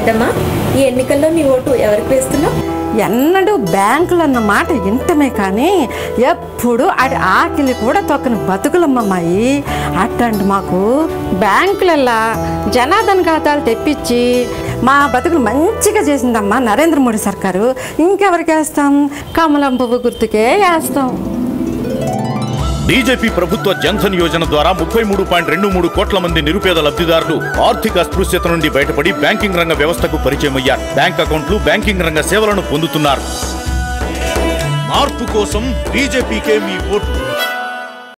పెద్దమ్మా ఈ ఎన్నికల్లో నీ ఓటు ఎవరికి వేస్తున్నావు ఎన్నడూ బ్యాంకులు అన్న మాట వింటమే కానీ ఎప్పుడు ఆడి ఆకిలి కూడా తొక్కని బతుకులమ్మమ్మాయి అట్లాంటి మాకు బ్యాంకులల్లా జనాధన ఖాతాలు తెప్పించి మా బతుకులు మంచిగా చేసిందమ్మా నరేంద్ర మోడీ సర్కారు ఇంకెవరికి వేస్తాం కమలం పువ్వు గుర్తుకే వేస్తాం బీజేపీ ప్రభుత్వ జన్ధన్ యోజన ద్వారా ముప్పై మూడు పాయింట్ రెండు మూడు కోట్ల మంది నిరుపేద లబ్ధిదారులు ఆర్థిక అస్పృశ్యత నుండి బయటపడి బ్యాంకింగ్ రంగ వ్యవస్థకు పరిచయం అయ్యారు బ్యాంక్ అకౌంట్లు బ్యాంకింగ్ రంగ సేవలను పొందుతున్నారు మార్పు కోసం బీజేపీకే మీ ఓటు